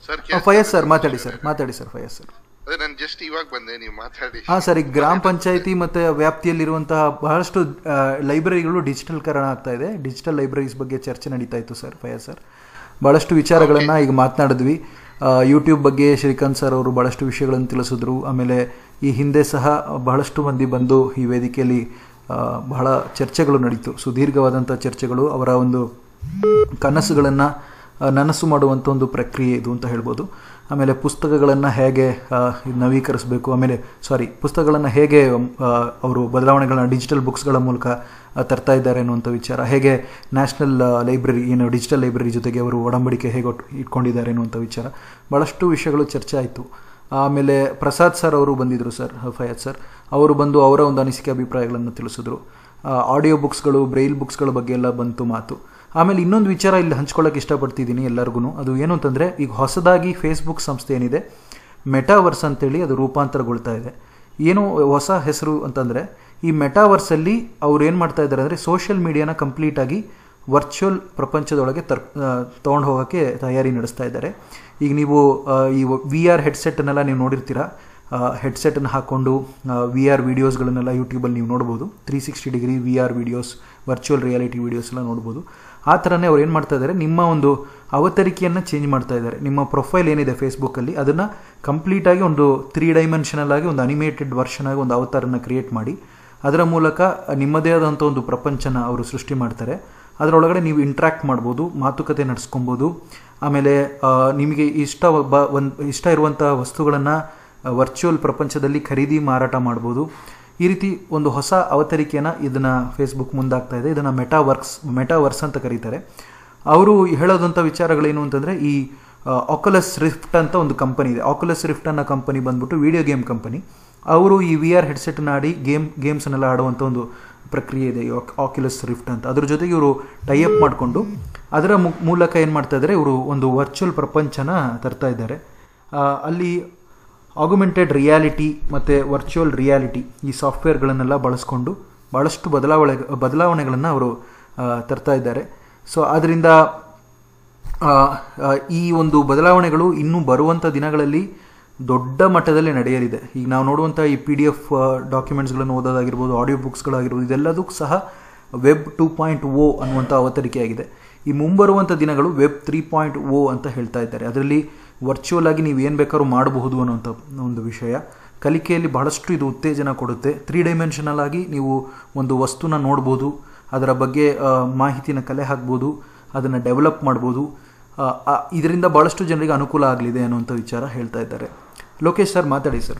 sir ಫಯಸ್ sir ಮಾತಾಡಿ sir ಮಾತಾಡಿ ಸರ್ ಫಯಸ್ ಸರ್ ಅದೇ ನಾನು ಜಸ್ಟ್ ಇವಾಗ ಬಂದೆ ನೀವು ಮಾತಾಡಿ ಹಾಂ ಸರ್ ಈಗ ಗ್ರಾಮ ಪಂಚಾಯತಿ ಮತ್ತು ವ್ಯಾಪ್ತಿಯಲ್ಲಿರುವಂತಹ ಬಹಳಷ್ಟು ಲೈಬ್ರರಿಗಳು ಡಿಜಿಟಲ್ಕರಣ ಆಗ್ತಾ ಇದೆ ಡಿಜಿಟಲ್ ಲೈಬ್ರರೀಸ್ ಬಗ್ಗೆ ಚರ್ಚೆ ನಡೀತಾ ಇತ್ತು ಸರ್ ಫಯಸ್ ಸರ್ ಭಾಳಷ್ಟು ವಿಚಾರಗಳನ್ನು ಈಗ ಮಾತನಾಡಿದ್ವಿ ಯೂಟ್ಯೂಬ್ ಬಗ್ಗೆ ಶ್ರೀಕಾಂತ್ ಸರ್ ಅವರು ಭಾಳಷ್ಟು ವಿಷಯಗಳನ್ನು ತಿಳಿಸಿದ್ರು ಆಮೇಲೆ ಈ ಹಿಂದೆ ಸಹ ಬಹಳಷ್ಟು ಮಂದಿ ಬಂದು ಈ ವೇದಿಕೆಯಲ್ಲಿ ಆ, ಬಹಳ ಚರ್ಚೆಗಳು ನಡೀತು ಸುದೀರ್ಘವಾದಂಥ ಚರ್ಚೆಗಳು ಅವರ ಒಂದು ಕನಸುಗಳನ್ನು ನನಸು ಮಾಡುವಂಥ ಒಂದು ಪ್ರಕ್ರಿಯೆ ಇದು ಅಂತ ಹೇಳ್ಬೋದು ಆಮೇಲೆ ಪುಸ್ತಕಗಳನ್ನು ಹೇಗೆ ಆ, ನವೀಕರಿಸಬೇಕು ಆಮೇಲೆ ಸಾರಿ ಪುಸ್ತಕಗಳನ್ನು ಹೇಗೆ ಆ, ಅವರು ಬದಲಾವಣೆಗಳನ್ನ ಡಿಜಿಟಲ್ ಬುಕ್ಸ್ಗಳ ಮೂಲಕ ಆ, ತರ್ತಾ ಇದ್ದಾರೆ ಅನ್ನುವಂಥ ವಿಚಾರ ಹೇಗೆ ನ್ಯಾಷನಲ್ ಲೈಬ್ರರಿ ಏನು ಡಿಜಿಟಲ್ ಲೈಬ್ರರಿ ಜೊತೆಗೆ ಅವರು ಒಡಂಬಡಿಕೆ ಹೇಗೆ ಒಟ್ಟು ಇಟ್ಕೊಂಡಿದ್ದಾರೆ ಅನ್ನುವಂಥ ವಿಚಾರ ಭಾಳಷ್ಟು ವಿಷಯಗಳು ಚರ್ಚೆ ಆಯಿತು ಆಮೇಲೆ ಪ್ರಸಾದ್ ಸರ್ ಅವರು ಬಂದಿದ್ದರು ಸರ್ ಫಯಾದ್ ಸರ್ ಅವರು ಬಂದು ಅವರ ಒಂದು ಅನಿಸಿಕೆ ಅಭಿಪ್ರಾಯಗಳನ್ನು ತಿಳಿಸಿದ್ರು ಆಡಿಯೋ ಬುಕ್ಸ್ಗಳು ಬ್ರೈಲ್ ಬುಕ್ಸ್ಗಳ ಬಗ್ಗೆ ಎಲ್ಲ ಬಂತು ಮಾತು ಆಮೇಲೆ ಇನ್ನೊಂದು ವಿಚಾರ ಇಲ್ಲಿ ಹಂಚ್ಕೊಳ್ಳೋಕೆ ಇಷ್ಟಪಡ್ತಿದ್ದೀನಿ ಎಲ್ಲರಿಗೂ ಅದು ಏನು ಅಂತಂದರೆ ಈಗ ಹೊಸದಾಗಿ ಫೇಸ್ಬುಕ್ ಸಂಸ್ಥೆ ಏನಿದೆ ಮೆಟಾವರ್ಸ್ ಅಂತೇಳಿ ಅದು ರೂಪಾಂತರಗೊಳ್ತಾ ಇದೆ ಏನು ಹೊಸ ಹೆಸರು ಅಂತಂದರೆ ಈ ಮೆಟಾವರ್ಸಲ್ಲಿ ಅವ್ರು ಏನು ಮಾಡ್ತಾ ಇದ್ದಾರೆ ಅಂದರೆ ಸೋಷಿಯಲ್ ಮೀಡಿಯಾನ ಕಂಪ್ಲೀಟಾಗಿ ವರ್ಚುವಲ್ ಪ್ರಪಂಚದೊಳಗೆ ತರ್ ತೊಗೊಂಡು ಹೋಗೋಕ್ಕೆ ತಯಾರಿ ನಡೆಸ್ತಾ ಇದ್ದಾರೆ ಈಗ ನೀವು ಆ, ಈ ವಿ ಆರ್ ಹೆಡ್ಸೆಟ್ಟನ್ನೆಲ್ಲ ನೀವು ನೋಡಿರ್ತೀರ ಹೆಡ್ಸೆಟನ್ನು ಹಾಕ್ಕೊಂಡು ವಿ ಆರ್ ವೀಡಿಯೋಸ್ಗಳನ್ನೆಲ್ಲ ಯೂಟ್ಯೂಬಲ್ಲಿ ನೀವು ನೋಡ್ಬೋದು three sixty degree V R videos virtual reality videos ಎಲ್ಲ ನೋಡ್ಬೋದು ಆ ಥರನೇ ಅವ್ರು ಏನು ಮಾಡ್ತಾ ಇದ್ದಾರೆ ನಿಮ್ಮ ಒಂದು ಅವತರಿಕೆಯನ್ನು ಚೇಂಜ್ ಮಾಡ್ತಾ ಇದ್ದಾರೆ ನಿಮ್ಮ ಪ್ರೊಫೈಲ್ ಏನಿದೆ ಫೇಸ್ಬುಕ್ಕಲ್ಲಿ ಅದನ್ನು ಕಂಪ್ಲೀಟಾಗಿ ಒಂದು ತ್ರೀ ಡೈಮೆನ್ಷನಲ್ ಆಗಿ ಒಂದು ಅನಿಮೇಟೆಡ್ ವರ್ಷನ್ ಆಗಿ ಒಂದು ಅವತಾರನ ಕ್ರಿಯೇಟ್ ಮಾಡಿ ಅದರ ಮೂಲಕ ನಿಮ್ಮದೇ ಆದಂಥ ಒಂದು ಪ್ರಪಂಚನ ಅವರು ಸೃಷ್ಟಿ ಮಾಡ್ತಾರೆ ಅದರೊಳಗಡೆ ನೀವು ಇಂಟ್ರ್ಯಾಕ್ಟ್ ಮಾಡ್ಬೋದು ಮಾತುಕತೆ ನಡೆಸ್ಕೊಬೋದು ಆಮೇಲೆ ಆ, ನಿಮಗೆ ಇಷ್ಟ ಬ ಒಂದು ಇಷ್ಟ ಇರುವಂಥ ವಸ್ತುಗಳನ್ನು ವರ್ಚುವಲ್ ಪ್ರಪಂಚದಲ್ಲಿ ಖರೀದಿ ಮಾರಾಟ ಮಾಡ್ಬೋದು ಈ ರೀತಿ ಒಂದು ಹೊಸ ಅವತರಿಕೆಯನ್ನು ಇದನ್ನು ಫೇಸ್ಬುಕ್ ಮುಂದಾಗ್ತಾ ಇದೆ ಇದನ್ನು ಮೆಟಾವರ್ಕ್ಸ್ ಮೆಟಾವರ್ಸ್ ಅಂತ ಕರೀತಾರೆ ಅವರು ಹೇಳೋದಂಥ ವಿಚಾರಗಳೇನು ಅಂತಂದರೆ ಈ ಆಕುಲಸ್ ರಿಫ್ಟ್ ಅಂತ ಒಂದು ಕಂಪನಿ ಇದೆ ಆಕುಲಸ್ ರಿಫ್ಟ್ ಅನ್ನೋ ಕಂಪನಿ ಬಂದ್ಬಿಟ್ಟು ವಿಡಿಯೋ ಗೇಮ್ ಕಂಪನಿ ಅವರು ಈ ವಿ ಆರ್ ಹೆಡ್ಸೆಟ್ನ ಆಡಿ ಗೇಮ್ ಗೇಮ್ಸನ್ನೆಲ್ಲ ಆಡುವಂಥ ಒಂದು ಪ್ರಕ್ರಿಯೆ ಇದೆ ಆಕ್ಯುಲಸ್ ರಿಫ್ಟ್ ಅಂತ ಅದ್ರ ಜೊತೆಗೆ ಇವರು ಟೈಅಪ್ ಮಾಡಿಕೊಂಡು ಅದರ ಮು- ಮೂಲಕ ಏನು ಮಾಡ್ತಾ ಇದ್ದಾರೆ ಇವರು ಒಂದು ವರ್ಚುವಲ್ ಪ್ರಪಂಚನ ತರ್ತಾ ಇದ್ದಾರೆ ಆ, ಅಲ್ಲಿ ಆಗುಮೆಂಟೆಡ್ ರಿಯಾಲಿಟಿ ಮತ್ತು ವರ್ಚುವಲ್ ರಿಯಾಲಿಟಿ ಈ ಸಾಫ್ಟ್ವೇರ್ಗಳನ್ನೆಲ್ಲ ಬಳಸ್ಕೊಂಡು ಭಾಳಷ್ಟು ಬದಲಾವಣೆ ಬದಲಾವಣೆಗಳನ್ನು ಅವರು ಆ, ತರ್ತಾ ಇದ್ದಾರೆ ಸೊ ಅದರಿಂದ ಆ, ಆ, ಈ ಒಂದು ಬದಲಾವಣೆಗಳು ಇನ್ನೂ ಬರುವಂಥ ದಿನಗಳಲ್ಲಿ ದೊಡ್ಡ ಮಟ್ಟದಲ್ಲಿ ನಡೆಯಲಿದೆ ಈಗ ನಾವು ನೋಡುವಂಥ ಈ ಪಿ ಡಿ ಎಫ್ ಡಾಕ್ಯುಮೆಂಟ್ಸ್ಗಳನ್ನು ಓದೋದಾಗಿರ್ಬೋದು ಆಡಿಯೋ ಬುಕ್ಸ್ಗಳಾಗಿರ್ಬೋದು ಇದೆಲ್ಲದಕ್ಕೂ ಸಹ ವೆಬ್ ಟೂ ಪಾಯಿಂಟ್ ಓ ಅನ್ನುವಂಥ ಅವತರಿಕೆಯಾಗಿದೆ ಈ ಮುಂಬರುವಂಥ ದಿನಗಳು ವೆಬ್ ತ್ರೀ ಪಾಯಿಂಟ್ ಓ ಅಂತ ಹೇಳ್ತಾ ಇದ್ದಾರೆ ಅದರಲ್ಲಿ ವರ್ಚುವಲ್ ಆಗಿ ನೀವು ಏನು ಬೇಕಾದ್ರೂ ಮಾಡಬಹುದು ಅನ್ನುವಂಥ ಒಂದು ವಿಷಯ ಕಲಿಕೆಯಲ್ಲಿ ಬಹಳಷ್ಟು ಇದು ಉತ್ತೇಜನ ಕೊಡುತ್ತೆ ತ್ರೀ ಡೈಮೆನ್ಷನಲ್ ಆಗಿ ನೀವು ಒಂದು ವಸ್ತುನ ನೋಡ್ಬೋದು ಅದರ ಬಗ್ಗೆ ಆ, ಮಾಹಿತಿನ ಕಲೆ ಹಾಕ್ಬೋದು ಅದನ್ನು ಡೆವಲಪ್ ಮಾಡ್ಬೋದು ಆ, ಆ, ಇದರಿಂದ ಭಾಳಷ್ಟು ಜನರಿಗೆ ಅನುಕೂಲ ಆಗಲಿದೆ ಅನ್ನುವಂಥ ವಿಚಾರ ಹೇಳ್ತಾ ಇದ್ದಾರೆ ಲೋಕೇಶ್ ಸರ್ ಮಾತಾಡಿ ಸರ್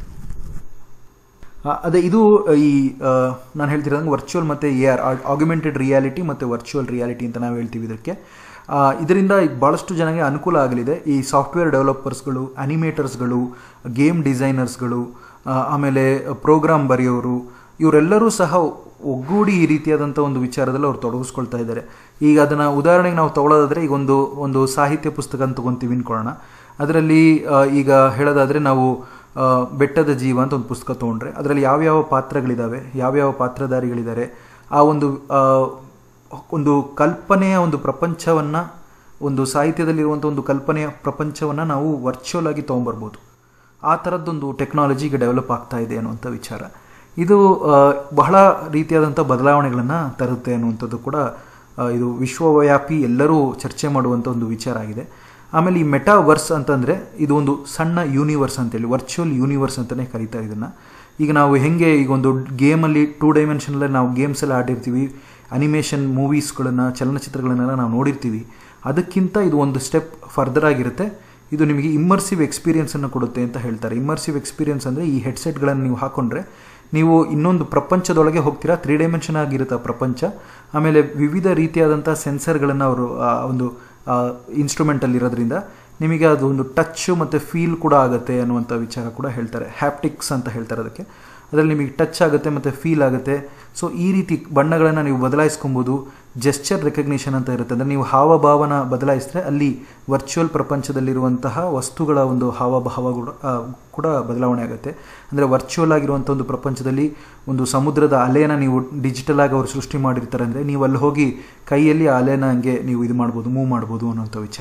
ಆ, ಅದೇ ಇದು ಈ ನಾನು ಹೇಳ್ತಿರೋದಂಗೆ ವರ್ಚುವಲ್ ಮತ್ತು ಎ ಆರ್ ಆಗ್ಯುಮೆಂಟೆಡ್ ರಿಯಾಲಿಟಿ ಮತ್ತು ವರ್ಚುವಲ್ ರಿಯಾಲಿಟಿ ಅಂತ ನಾವು ಹೇಳ್ತೀವಿ ಇದಕ್ಕೆ ಆ, ಇದರಿಂದ ಭಾಳಷ್ಟು ಜನಗೆ ಅನುಕೂಲ ಆಗಲಿದೆ ಈ ಸಾಫ್ಟ್ವೇರ್ ಡೆವಲಪರ್ಸ್ಗಳು ಅನಿಮೇಟರ್ಸ್ಗಳು ಗೇಮ್ ಡಿಸೈನರ್ಸ್ಗಳು ಆ, ಆಮೇಲೆ ಪ್ರೋಗ್ರಾಮ್ ಬರೆಯೋರು ಇವರೆಲ್ಲರೂ ಸಹ ಒಗ್ಗೂಡಿ ಈ ರೀತಿಯಾದಂಥ ಒಂದು ವಿಚಾರದಲ್ಲಿ ಅವ್ರು ತೊಡಗಿಸ್ಕೊಳ್ತಾ ಇದ್ದಾರೆ ಈಗ ಅದನ್ನು ಉದಾಹರಣೆಗೆ ನಾವು ತಗೊಳ್ಳೋದಾದರೆ ಈಗ ಒಂದು ಒಂದು ಸಾಹಿತ್ಯ ಪುಸ್ತಕ ಅಂತ ತಗೊಂತೀವಿ ಅನ್ಕೊಳ್ಳೋಣ ಅದರಲ್ಲಿ ಆ, ಈಗ ಹೇಳೋದಾದರೆ ನಾವು ಆ, ಬೆಟ್ಟದ ಜೀವ ಅಂತ ಒಂದು ಪುಸ್ತಕ ತೊಗೊಂಡ್ರೆ ಅದರಲ್ಲಿ ಯಾವ್ಯಾವ ಪಾತ್ರಗಳಿದ್ದಾವೆ ಯಾವ್ಯಾವ ಪಾತ್ರಧಾರಿಗಳಿದ್ದಾರೆ ಆ ಒಂದು ಆ, ಒಂದು ಕಲ್ಪನೆಯ ಒಂದು ಪ್ರಪಂಚವನ್ನು ಒಂದು ಸಾಹಿತ್ಯದಲ್ಲಿರುವಂಥ ಒಂದು ಕಲ್ಪನೆಯ ಪ್ರಪಂಚವನ್ನು ನಾವು ವರ್ಚುವಲ್ ಆಗಿ ತೊಗೊಂಬರ್ಬೋದು ಆ ಥರದ್ದೊಂದು ಟೆಕ್ನಾಲಜಿ ಈಗ ಡೆವಲಪ್ ಆಗ್ತಾ ಇದೆ ಅನ್ನುವಂಥ ವಿಚಾರ ಇದು ಆ, ಬಹಳ ರೀತಿಯಾದಂಥ ಬದಲಾವಣೆಗಳನ್ನು ತರುತ್ತೆ ಅನ್ನುವಂಥದ್ದು ಕೂಡ ಆ, ಇದು ವಿಶ್ವವ್ಯಾಪಿ ಎಲ್ಲರೂ ಚರ್ಚೆ ಮಾಡುವಂಥ ಒಂದು ವಿಚಾರ ಆಗಿದೆ ಆಮೇಲೆ ಈ ಮೆಟಾವರ್ಸ್ ಅಂತಂದರೆ ಇದು ಒಂದು ಸಣ್ಣ ಯೂನಿವರ್ಸ್ ಅಂತೇಳಿ ವರ್ಚುವಲ್ ಯೂನಿವರ್ಸ್ ಅಂತಲೇ ಕರೀತಾರೆ ಇದನ್ನು ಈಗ ನಾವು ಹೆಂಗೆ ಈಗ ಒಂದು ಗೇಮಲ್ಲಿ ಟೂ ಡೈಮೆನ್ಷನಲ್ಲಿ ನಾವು ಗೇಮ್ಸ್ ಎಲ್ಲ ಆಡಿರ್ತೀವಿ ಅನಿಮೇಷನ್ ಮೂವೀಸ್ಗಳನ್ನು ಚಲನಚಿತ್ರಗಳನ್ನೆಲ್ಲ ನಾವು ನೋಡಿರ್ತೀವಿ ಅದಕ್ಕಿಂತ ಇದು ಒಂದು ಸ್ಟೆಪ್ ಫರ್ದರ್ ಆಗಿರುತ್ತೆ ಇದು ನಿಮಗೆ ಇಮ್ಮರ್ಸಿವ್ ಎಕ್ಸ್ಪೀರಿಯನ್ಸನ್ನು ಕೊಡುತ್ತೆ ಅಂತ ಹೇಳ್ತಾರೆ ಇಮ್ಮರ್ಸಿವ್ ಎಕ್ಸ್ಪೀರಿಯನ್ಸ್ ಅಂದರೆ ಈ ಹೆಡ್ಸೆಟ್ಗಳನ್ನು ನೀವು ಹಾಕೊಂಡ್ರೆ ನೀವು ಇನ್ನೊಂದು ಪ್ರಪಂಚದೊಳಗೆ ಹೋಗ್ತೀರಾ ತ್ರೀ ಡೈಮೆನ್ಷನ್ ಆಗಿರುತ್ತೆ ಆ ಪ್ರಪಂಚ ಆಮೇಲೆ ವಿವಿಧ ರೀತಿಯಾದಂಥ ಸೆನ್ಸರ್ಗಳನ್ನು ಅವರು ಆ ಒಂದು ಇನ್ಸ್ಟ್ರೂಮೆಂಟಲ್ಲಿ ಇರೋದ್ರಿಂದ ನಿಮಗೆ ಅದು ಒಂದು ಟಚ್ ಮತ್ತು ಫೀಲ್ ಕೂಡ ಆಗುತ್ತೆ ಅನ್ನುವಂಥ ವಿಚಾರ ಕೂಡ ಹೇಳ್ತಾರೆ ಹ್ಯಾಪ್ಟಿಕ್ಸ್ ಅಂತ ಹೇಳ್ತಾರೆ ಅದಕ್ಕೆ ಅದರಲ್ಲಿ ನಿಮಗೆ ಟಚ್ ಆಗುತ್ತೆ ಮತ್ತು ಫೀಲ್ ಆಗುತ್ತೆ ಸೊ ಈ ರೀತಿ ಬಣ್ಣಗಳನ್ನು ನೀವು ಬದಲಾಯಿಸ್ಕೊಬೋದು ಜೆಸ್ಚರ್ ರೆಕಗ್ನಿಷನ್ ಅಂತ ಇರುತ್ತೆ ಅಂದರೆ ನೀವು ಹಾವಭಾವನ ಬದಲಾಯಿಸಿದ್ರೆ ಅಲ್ಲಿ ವರ್ಚುವಲ್ ಪ್ರಪಂಚದಲ್ಲಿರುವಂತಹ ವಸ್ತುಗಳ ಒಂದು ಹಾವಭಾವ ಕೂಡ ಆ, ಕೂಡ ಬದಲಾವಣೆ ಆಗುತ್ತೆ ಅಂದರೆ ವರ್ಚುವಲ್ ಆಗಿರುವಂಥ ಒಂದು ಪ್ರಪಂಚದಲ್ಲಿ ಒಂದು ಸಮುದ್ರದ ಅಲೆನ ನೀವು ಡಿಜಿಟಲ್ ಆಗಿ ಅವರು ಸೃಷ್ಟಿ ಮಾಡಿರ್ತಾರೆ ಅಂದರೆ ನೀವು ಅಲ್ಲಿ ಹೋಗಿ ಕೈಯಲ್ಲಿ ಆ ಅಲೆನ ಹಂಗೆ ನೀವು ಇದು ಮಾಡ್ಬೋದು ಮೂವ್ ಮಾಡ್ಬೋದು ಅನ್ನೋಂಥ ವಿಚಾರ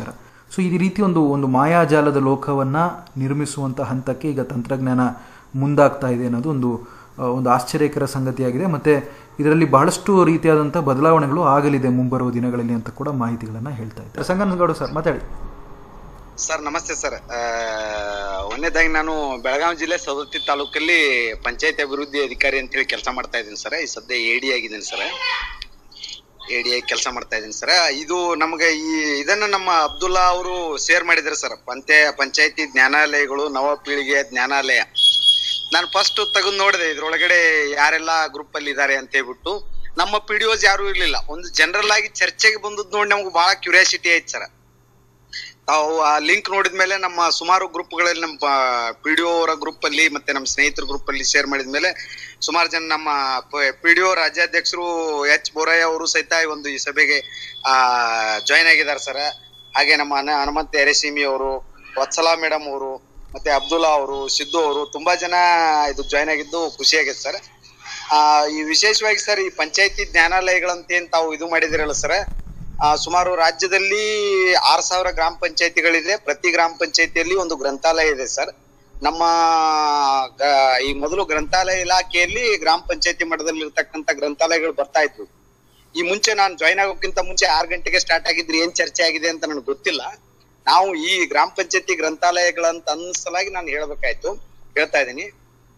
ಸೊ ಈ ರೀತಿ ಒಂದು ಒಂದು ಮಾಯಾಜಾಲದ ಲೋಕವನ್ನು ನಿರ್ಮಿಸುವಂಥ ಹಂತಕ್ಕೆ ಈಗ ತಂತ್ರಜ್ಞಾನ ಮುಂದಾಗ್ತಾ ಇದೆ ಅನ್ನೋದು ಒಂದು ಆ, ಒಂದು ಆಶ್ಚರ್ಯಕರ ಸಂಗತಿಯಾಗಿದೆ ಮತ್ತು ಇದರಲ್ಲಿ ಬಹಳಷ್ಟು ರೀತಿಯಾದಂಥ ಬದಲಾವಣೆಗಳು ಆಗಲಿದೆ ಮುಂಬರುವ ದಿನಗಳಲ್ಲಿ ಅಂತ ಕೂಡ ಮಾಹಿತಿಗಳನ್ನು ಹೇಳ್ತಾ ಇದ್ದಾರೆ ಸಂಗನಗೌಡ ಸರ್ ಮಾತಾಡಿ ಸರ್ ನಮಸ್ತೆ ಸರ್ ಆ, ಒಂದನೇದಾಗಿ ನಾನು ಬೆಳಗಾವಿ ಜಿಲ್ಲೆ ಸವದತ್ತಿ ತಾಲೂಕಲ್ಲಿ ಪಂಚಾಯತ್ ಅಭಿವೃದ್ಧಿ ಅಧಿಕಾರಿ ಅಂತ ಹೇಳಿ ಕೆಲಸ ಮಾಡ್ತಾ ಇದ್ದೀನಿ ಸರ್ ಈ ಸದ್ಯ ಎ ಡಿ ಆಗಿದ್ದೀನಿ ಸರ್ ಎ ಡಿ ಆಗಿ ಕೆಲಸ ಮಾಡ್ತಾ ಇದ್ದೀನಿ ಸರ್ ಇದು ನಮಗೆ ಈ ಇದನ್ನ ನಮ್ಮ ಅಬ್ದುಲ್ಲಾ ಅವರು ಶೇರ್ ಮಾಡಿದ್ದಾರೆ ಸರ್ ಪಂಚಾಯ ಪಂಚಾಯತಿ ಜ್ಞಾನಾಲಯಗಳು ನವ ಪೀಳಿಗೆಯ ಜ್ಞಾನಾಲಯ ನಾನು ಫಸ್ಟ್ ತೆಗೆದು ನೋಡಿದೆ ಇದ್ರೊಳಗಡೆ ಯಾರೆಲ್ಲ ಗ್ರೂಪ್ ಅಲ್ಲಿ ಇದ್ದಾರೆ ಅಂತ ಹೇಳ್ಬಿಟ್ಟು ನಮ್ಮ ಪಿ ಡಿ ಯಾರು ಇರ್ಲಿಲ್ಲ ಒಂದು ಜನರಲ್ ಆಗಿ ಚರ್ಚೆಗೆ ಬಂದದ್ ನೋಡಿ ನಮ್ಗೆ ಬಹಳ ಕ್ಯೂರಿಯಾಸಿಟಿ ಆಯ್ತು ಸರ್ ತಾವು ಆ ಲಿಂಕ್ ನೋಡಿದ್ಮೇಲೆ ನಮ್ಮ ಸುಮಾರು ಗ್ರೂಪ್ಗಳಲ್ಲಿ ನಮ್ಮ ಪಿ ಡಿ ಅವರ ಗ್ರೂಪ್ ಅಲ್ಲಿ ಮತ್ತೆ ನಮ್ಮ ಸ್ನೇಹಿತರ ಗ್ರೂಪ್ ಅಲ್ಲಿ ಶೇರ್ ಮಾಡಿದ್ಮೇಲೆ ಸುಮಾರು ಜನ ನಮ್ಮ ಪಿ ಡಿ ಒ ರಾಜ್ಯಾಧ್ಯಕ್ಷರು ಎಚ್ ಬೋರಯ್ಯ ಅವರು ಸಹಿತ ಈ ಒಂದು ಈ ಸಭೆಗೆ ಆ ಜಾಯ್ನ್ ಆಗಿದ್ದಾರೆ ಸರ್ ಹಾಗೆ ನಮ್ಮ ಹನ- ಹನುಮಂತ ಎರೆಸೀಮಿ ಅವರು ವತ್ಸಲಾ ಮೇಡಮ್ ಅವರು ಮತ್ತೆ ಅಬ್ದುಲ್ಲಾ ಅವರು ಸಿದ್ದು ಅವರು ತುಂಬಾ ಜನ ಇದು ಜಾಯ್ನ್ ಆಗಿದ್ದು ಖುಷಿಯಾಗಿದೆ ಸರ್ ಆ ಈ ವಿಶೇಷವಾಗಿ ಸರ್ ಈ ಪಂಚಾಯತಿ ಜ್ಞಾನಾಲಯಗಳಂತ ಏನ್ ತಾವು ಇದು ಮಾಡಿದಿರಲ್ಲ ಸರ್ ಆ, ಸುಮಾರು ರಾಜ್ಯದಲ್ಲಿ ಆರ್ ಸಾವಿರ ಗ್ರಾಮ ಪಂಚಾಯತಿಗಳಿದೆ ಪ್ರತಿ ಗ್ರಾಮ ಪಂಚಾಯತಿಯಲ್ಲಿ ಒಂದು ಗ್ರಂಥಾಲಯ ಇದೆ ಸರ್ ನಮ್ಮ ಗ- ಈ ಮೊದಲು ಗ್ರಂಥಾಲಯ ಇಲಾಖೆಯಲ್ಲಿ ಗ್ರಾಮ ಪಂಚಾಯತಿ ಮಟ್ಟದಲ್ಲಿ ಇರ್ತಕ್ಕಂಥ ಗ್ರಂಥಾಲಯಗಳು ಬರ್ತಾ ಇದ್ವು ಈ ಮುಂಚೆ ನಾನು ಜಾಯ್ನ್ ಆಗೋಕ್ಕಿಂತ ಮುಂಚೆ ಆರ್ ಗಂಟೆಗೆ ಸ್ಟಾರ್ಟ್ ಆಗಿದ್ರೆ ಏನ್ ಚರ್ಚೆ ಆಗಿದೆ ಅಂತ ನನಗೆ ಗೊತ್ತಿಲ್ಲ ನಾವು ಈ ಗ್ರಾಮ ಪಂಚಾಯತಿ ಗ್ರಂಥಾಲಯಗಳಂತ ಅನ್ನಸಲಾಗಿ ನಾನು ಹೇಳ್ಬೇಕಾಯ್ತು ಹೇಳ್ತಾ ಇದ್ದೀನಿ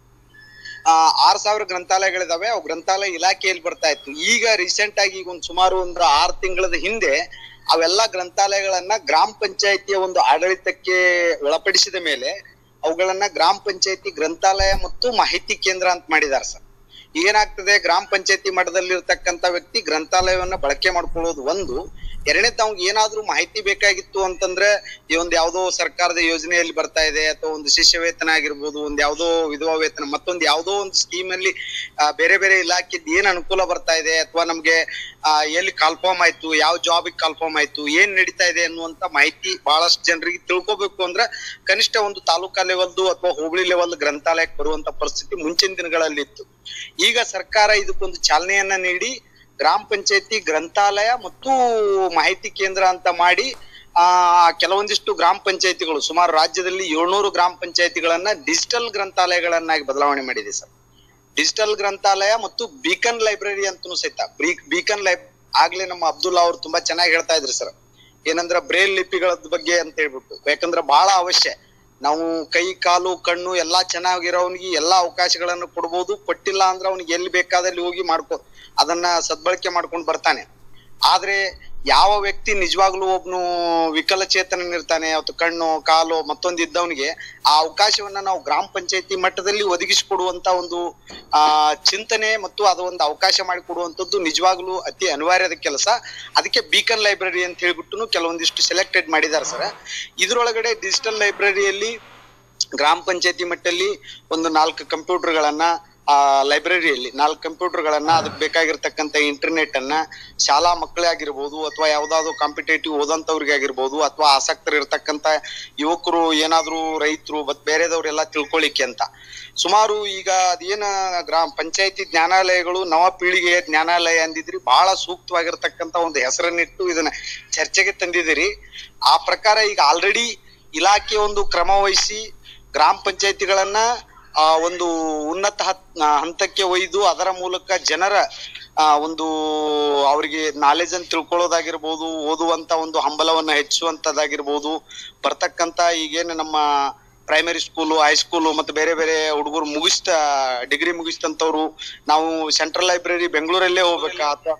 ಆ ಆರ್ ಸಾವಿರ ಗ್ರಂಥಾಲಯಗಳಿದಾವೆ ಅವು ಗ್ರಂಥಾಲಯ ಇಲಾಖೆಯಲ್ಲಿ ಬರ್ತಾ ಇತ್ತು ಈಗ ರೀಸೆಂಟ್ ಆಗಿ ಈಗ ಒಂದು ಸುಮಾರು ಒಂದು ಆರು ತಿಂಗಳದ ಹಿಂದೆ ಅವೆಲ್ಲ ಗ್ರಂಥಾಲಯಗಳನ್ನ ಗ್ರಾಮ ಪಂಚಾಯತಿಯ ಒಂದು ಆಡಳಿತಕ್ಕೆ ಒಳಪಡಿಸಿದ ಮೇಲೆ ಅವುಗಳನ್ನ ಗ್ರಾಮ ಪಂಚಾಯತಿ ಗ್ರಂಥಾಲಯ ಮತ್ತು ಮಾಹಿತಿ ಕೇಂದ್ರ ಅಂತ ಮಾಡಿದ್ದಾರೆ ಸರ್ ಏನಾಗ್ತದೆ ಗ್ರಾಮ ಪಂಚಾಯತಿ ಮಟ್ಟದಲ್ಲಿ ಇರ್ತಕ್ಕಂತ ವ್ಯಕ್ತಿ ಗ್ರಂಥಾಲಯವನ್ನ ಬಳಕೆ ಮಾಡ್ಕೊಳ್ಳೋದು ಒಂದು ಎರಡನೇದು ಅವ್ನಿಗೆ ಏನಾದ್ರೂ ಮಾಹಿತಿ ಬೇಕಾಗಿತ್ತು ಅಂತಂದ್ರೆ ಈ ಒಂದ್ ಯಾವ್ದೋ ಸರ್ಕಾರದ ಯೋಜನೆಯಲ್ಲಿ ಬರ್ತಾ ಇದೆ ಅಥವಾ ಒಂದು ಶಿಷ್ಯ ವೇತನ ಆಗಿರ್ಬೋದು ಒಂದ್ ಯಾವ್ದೋ ವಿಧವಾ ವೇತನ ಮತ್ತೊಂದ್ ಯಾವ್ದೋ ಒಂದು ಸ್ಕೀಮ್ ಅಲ್ಲಿ ಆ, ಬೇರೆ ಬೇರೆ ಇಲಾಖೆದ್ ಏನ್ ಅನುಕೂಲ ಬರ್ತಾ ಇದೆ ಅಥವಾ ನಮ್ಗೆ ಆ, ಎಲ್ಲಿ ಕಾಲ್ಫಾರ್ಮ್ ಆಯ್ತು ಯಾವ ಜಾಬಿಗೆ ಕಾಲ್ಫಾರ್ಮ್ ಆಯ್ತು ಏನ್ ನಡೀತಾ ಇದೆ ಅನ್ನುವಂತ ಮಾಹಿತಿ ಬಹಳಷ್ಟು ಜನರಿಗೆ ತಿಳ್ಕೊಬೇಕು ಅಂದ್ರೆ ಕನಿಷ್ಠ ಒಂದು ತಾಲೂಕಾ ಲೆವೆಲ್ದು ಅಥವಾ ಹೋಬಳಿ ಲೆವೆಲ್ ಗ್ರಂಥಾಲಯಕ್ಕೆ ಬರುವಂತ ಪರಿಸ್ಥಿತಿ ಮುಂಚಿನ ದಿನಗಳಲ್ಲಿ ಇತ್ತು ಈಗ ಸರ್ಕಾರ ಇದಕ್ಕೊಂದು ಚಾಲನೆಯನ್ನ ನೀಡಿ ಗ್ರಾಮ ಪಂಚಾಯತಿ ಗ್ರಂಥಾಲಯ ಮತ್ತು ಮಾಹಿತಿ ಕೇಂದ್ರ ಅಂತ ಮಾಡಿ ಆ ಕೆಲವೊಂದಿಷ್ಟು ಗ್ರಾಮ ಪಂಚಾಯತಿಗಳು ಸುಮಾರು ರಾಜ್ಯದಲ್ಲಿ ಏಳ್ನೂರು ಗ್ರಾಮ ಪಂಚಾಯತಿಗಳನ್ನ ಡಿಜಿಟಲ್ ಗ್ರಂಥಾಲಯಗಳನ್ನಾಗಿ ಬದಲಾವಣೆ ಮಾಡಿದೆ ಸರ್ ಡಿಜಿಟಲ್ ಗ್ರಂಥಾಲಯ ಮತ್ತು ಬೀಕನ್ ಲೈಬ್ರರಿ ಅಂತನೂ ಸಹಿತ ಬೀಕನ್ ಲೈಬ್ ಆಗ್ಲೇ ನಮ್ಮ ಅಬ್ದುಲ್ಲಾ ಅವ್ರು ತುಂಬಾ ಚೆನ್ನಾಗಿ ಹೇಳ್ತಾ ಇದ್ರು ಸರ್ ಏನಂದ್ರ ಬ್ರೇಲ್ ಲಿಪಿಗಳ ಬಗ್ಗೆ ಅಂತ ಹೇಳ್ಬಿಟ್ಟು ಯಾಕಂದ್ರ ಬಹಳ ಅವಶ್ಯ ನಾವು ಕೈ ಕಾಲು ಕಣ್ಣು ಎಲ್ಲಾ ಚೆನ್ನಾಗಿರೋವನಿಗೆ ಎಲ್ಲಾ ಅವಕಾಶಗಳನ್ನು ಕೊಡ್ಬೋದು ಕೊಟ್ಟಿಲ್ಲ ಅಂದ್ರೆ ಅವ್ನಿಗೆ ಎಲ್ಲಿ ಬೇಕಾದಲ್ಲಿ ಹೋಗಿ ಮಾಡ್ಕೊ ಅದನ್ನ ಸದ್ಬಳಕೆ ಮಾಡ್ಕೊಂಡು ಬರ್ತಾನೆ ಆದ್ರೆ ಯಾವ ವ್ಯಕ್ತಿ ನಿಜವಾಗ್ಲೂ ಒಬ್ನು ವಿಕಲಚೇತನನಿರ್ತಾನೆ ಅಥವಾ ಕಣ್ಣು ಕಾಲು ಮತ್ತೊಂದು ಇದ್ದವನಿಗೆ ಆ ಅವಕಾಶವನ್ನ ನಾವು ಗ್ರಾಮ ಪಂಚಾಯತಿ ಮಟ್ಟದಲ್ಲಿ ಒದಗಿಸಿಕೊಡುವಂತ ಒಂದು ಆ ಚಿಂತನೆ ಮತ್ತು ಅದು ಒಂದು ಅವಕಾಶ ಮಾಡಿಕೊಡುವಂತದ್ದು ನಿಜವಾಗ್ಲೂ ಅತಿ ಅನಿವಾರ್ಯದ ಕೆಲಸ ಅದಕ್ಕೆ ಬೀಕನ್ ಲೈಬ್ರರಿ ಅಂತ ಹೇಳ್ಬಿಟ್ಟು ಕೆಲವೊಂದಿಷ್ಟು ಸೆಲೆಕ್ಟೆಡ್ ಮಾಡಿದ್ದಾರೆ ಸರ್ ಇದ್ರೊಳಗಡೆ ಡಿಜಿಟಲ್ ಲೈಬ್ರರಿಯಲ್ಲಿ ಗ್ರಾಮ ಪಂಚಾಯತಿ ಮಟ್ಟಲ್ಲಿ ಒಂದು ನಾಲ್ಕು ಕಂಪ್ಯೂಟರ್ಗಳನ್ನ ಆ ಲೈಬ್ರರಿಯಲ್ಲಿ ನಾಲ್ಕು ಕಂಪ್ಯೂಟರ್ಗಳನ್ನ ಅದಕ್ಕೆ ಬೇಕಾಗಿರ್ತಕ್ಕಂಥ ಇಂಟರ್ನೆಟ್ ಅನ್ನ ಶಾಲಾ ಮಕ್ಕಳೇ ಆಗಿರ್ಬೋದು ಅಥವಾ ಯಾವ್ದಾದ್ರು ಕಾಂಪಿಟೇಟಿವ್ ಓದಂತವ್ರಿಗೆ ಆಗಿರ್ಬೋದು ಅಥವಾ ಆಸಕ್ತರು ಇರ್ತಕ್ಕಂಥ ಯುವಕರು ಏನಾದ್ರು ರೈತರು ಮತ್ ಬೇರೆದವ್ರೆಲ್ಲ ತಿಳ್ಕೊಳ್ಳಿಕ್ಕೆ ಅಂತ ಸುಮಾರು ಈಗ ಅದೇನ ಗ್ರಾಮ ಪಂಚಾಯತಿ ಜ್ಞಾನಾಲಯಗಳು ನವ ಪೀಳಿಗೆಯ ಜ್ಞಾನಾಲಯ ಅಂದಿದ್ರಿ ಬಹಳ ಸೂಕ್ತವಾಗಿರ್ತಕ್ಕಂಥ ಒಂದು ಹೆಸರನ್ನಿಟ್ಟು ಇದನ್ನ ಚರ್ಚೆಗೆ ತಂದಿದ್ದೀರಿ ಆ ಪ್ರಕಾರ ಈಗ ಆಲ್ರೆಡಿ ಇಲಾಖೆ ಒಂದು ಕ್ರಮ ವಹಿಸಿ ಗ್ರಾಮ ಪಂಚಾಯತಿಗಳನ್ನ ಆ ಒಂದು ಉನ್ನತ ಹತ್- ಆ, ಹಂತಕ್ಕೆ ಒಯ್ದು ಅದರ ಮೂಲಕ ಜನರ ಆ, ಒಂದು ಅವರಿಗೆ ನಾಲೆಜ್ ಅನ್ನು ತಿಳ್ಕೊಳ್ಳೋದಾಗಿರ್ಬೋದು ಓದುವಂತ ಒಂದು ಹಂಬಲವನ್ನ ಹೆಚ್ಚುವಂತದಾಗಿರ್ಬೋದು ಬರ್ತಕ್ಕಂತ ಈಗೇನು ನಮ್ಮ ಪ್ರೈಮರಿ ಸ್ಕೂಲು ಹೈಸ್ಕೂಲು ಮತ್ತೆ ಬೇರೆ ಬೇರೆ ಹುಡುಗರು ಮುಗಿಸ್ತ ಡಿಗ್ರಿ ಮುಗಿಸ್ತಂತವ್ರು ನಾವು ಸೆಂಟ್ರಲ್ ಲೈಬ್ರರಿ ಬೆಂಗಳೂರಲ್ಲೇ ಹೋಗ್ಬೇಕಾ ಅಥವಾ